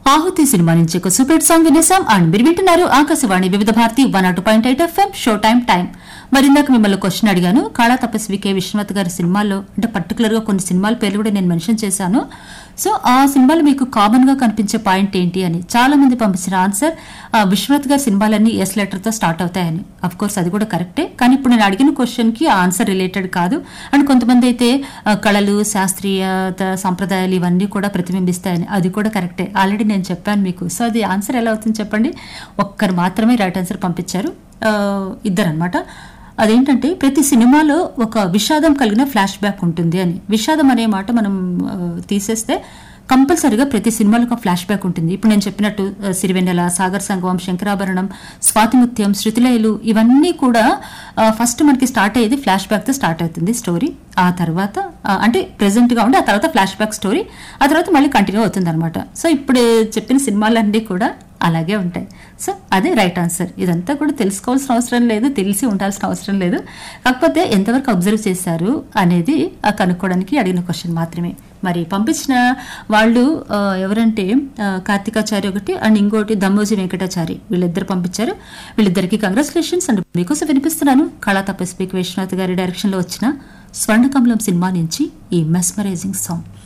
ఆహుతి సినిమా నుంచి ఒక సూపర్ సాంగ్ వినేసాం అండ్ మీరు వింటున్నారు ఆకాశవాణి వివిధ భారతి వన్ అటు point eight FM show time time మరి ఇందాక మిమ్మల్ని క్వశ్చన్ అడిగాను కాళా తపస్వి కే విశ్వనాథ్ గారి సినిమాల్లో అంటే పర్టికులర్ గా కొన్ని సినిమాల పేర్లు కూడా నేను మెన్షన్ చేశాను సో ఆ సినిమాలు మీకు కామన్ గా కనిపించే పాయింట్ ఏంటి అని చాలా మంది పంపించిన ఆన్సర్ విశ్వనాథ్ గారి సినిమాలన్నీ ఎస్ లెటర్ తో స్టార్ట్ అవుతాయని అఫ్ కోర్స్ అది కూడా కరెక్టే కానీ ఇప్పుడు నేను అడిగిన క్వశ్చన్ కి ఆన్సర్ రిలేటెడ్ కాదు అండ్ కొంతమంది అయితే ఆ, కళలు శాస్త్రీయత సంప్రదాయాలు ఇవన్నీ కూడా ప్రతిబింబిస్తాయని అది కూడా కరెక్టే ఆల్రెడీ నేను చెప్పాను మీకు సో అది ఆన్సర్ ఎలా అవుతుంది చెప్పండి ఒక్కరు మాత్రమే రైట్ ఆన్సర్ పంపించారు ఇద్దరు అనమాట అదేంటంటే ప్రతి సినిమాలో ఒక విషాదం కలిగిన ఫ్లాష్ బ్యాక్ ఉంటుంది అని విషాదం అనే మాట మనం ఆ, తీసేస్తే కంపల్సరిగా ప్రతి సినిమాలో ఒక ఫ్లాష్ బ్యాక్ ఉంటుంది ఇప్పుడు నేను చెప్పినట్టు ఆ, సిరివెన్నెల సాగర్ సంగమం శంకరాభరణం స్వాతిముత్యం శృతిలయలు ఇవన్నీ కూడా ఆ, ఫస్ట్ మనకి స్టార్ట్ అయ్యేది ఫ్లాష్ బ్యాక్తో స్టార్ట్ అవుతుంది స్టోరీ ఆ తర్వాత ఆ, అంటే present గా ఉండి ఆ తర్వాత ఫ్లాష్ బ్యాక్ స్టోరీ ఆ తర్వాత మళ్ళీ కంటిన్యూ అవుతుంది అనమాట సో ఇప్పుడు చెప్పిన సినిమాలన్నీ కూడా అలాగే ఉంటాయి సో అదే రైట్ ఆన్సర్ ఇదంతా కూడా తెలుసుకోవాల్సిన అవసరం లేదు తెలిసి ఉండాల్సిన అవసరం లేదు కాకపోతే ఎంతవరకు అబ్జర్వ్ చేశారు అనేది ఆ కనుక్కోవడానికి అడిగిన క్వశ్చన్ మాత్రమే మరి పంపించిన వాళ్ళు ఆ, ఎవరంటే ఆ, కార్తికాచారి ఒకటి అండ్ ఇంకోటి దమ్మోజీ వెంకటాచారి వీళ్ళిద్దరు పంపించారు వీళ్ళిద్దరికి కంగ్రాచులేషన్స్ అండ్ మీకోసం వినిపిస్తున్నాను కళా తపస్విక్ విశ్వనాథ్ గారి డైరెక్షన్లో వచ్చిన స్వర్ణకమలం సినిమా నుంచి ఈ మెస్మరైజింగ్ సాంగ్